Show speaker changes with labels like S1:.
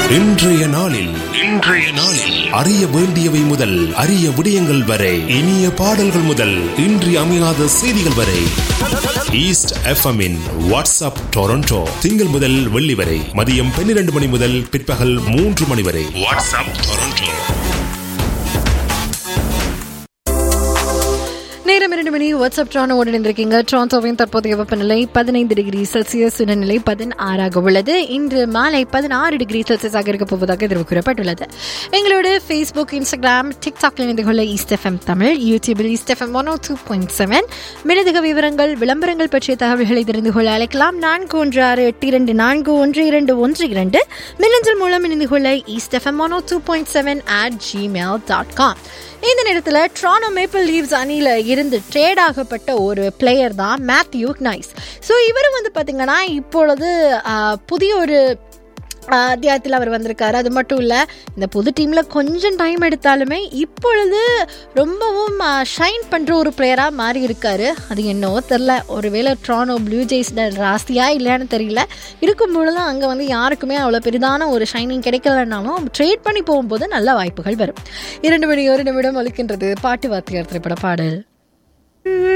S1: இன்றைய நாளில் இன்றைய நாளில் அறிய வேண்டியவை முதல் அரிய விடயங்கள் வரை இனிய பாடல்கள் முதல் இன்றி அமையாத செய்திகள் வரை ஈஸ்ட் எஃப்எம்மின் வாட்ஸ்அப் டொரண்டோ திங்கள் முதல் வெள்ளி வரை மதியம் பன்னிரண்டு மணி முதல் பிற்பகல் மூன்று மணி வரை வாட்ஸ்அப் டொரண்டோ
S2: நேரம் இரண்டு மணி வாட்ஸ்அப் ட்ரானோடு இணைந்திருக்கீங்க டொரண்டோவின் தற்போதைய வெப்பநிலை பதினைந்து டிகிரி செல்சியஸ் உடல்நிலை பதினாறாக உள்ளது இன்று மாலை பதினாறு டிகிரி செல்சியஸாக இருக்க போவதாக எதிர்வு கூறப்பட்டுள்ளது எங்களோட ஃபேஸ்புக் இன்ஸ்டாகிராம் டிக்டாக்ல இணைந்து கொள்ள ஈஸ்ட் எஃப்எம் தமிழ் யூடியூபில் East FM one two point seven மினதிக விவரங்கள் விளம்பரங்கள் பற்றிய தகவல்களை தெரிந்து கொள்ள அழைக்கலாம் நான்கு ஒன்று ஆறு எட்டு இரண்டு நான்கு ஒன்று இரண்டு ஒன்று இரண்டு மின்னஞ்சல் மூலம் இணைந்து கொள்ள East FM one two point seven at Gmail dot com இந்த நேரத்தில் ட்ரானோ மேப்பிள் லீவ்ஸ் அணியில் இருந்து ட்ரேட் ஆகப்பட்ட ஒரு பிளேயர் தான் மேத்யூ நைஸ் ஸோ இவர் வந்து பார்த்தீங்கன்னா இப்பொழுது ஆஹ், புதிய ஒரு ஆஹ், அத்தியாயத்தில் அவர் வந்திருக்காரு அது மட்டும் இல்லை இந்த புது டீமில் கொஞ்சம் டைம் எடுத்தாலுமே இப்பொழுது ரொம்பவும் ஷைன் பண்ணுற ஒரு பிளேயராக மாறி இருக்காரு அது என்னவோ தெரில ஒருவேளை ட்ரானோ ப்ளூ ஜெய்ஸ் ராசியா இல்லையான்னு தெரியல இருக்கும் பொழுது அங்கே வந்து யாருக்குமே அவ்வளோ பெரிதான ஒரு ஷைனிங் கிடைக்கலனாலும் ட்ரேட் பண்ணி போகும்போது நல்ல வாய்ப்புகள் வரும் இரண்டு மணி ஒரு நிமிடம் ஒலிக்கின்றது பாட்டு வாத்தியார் திரைப்பட பாடல்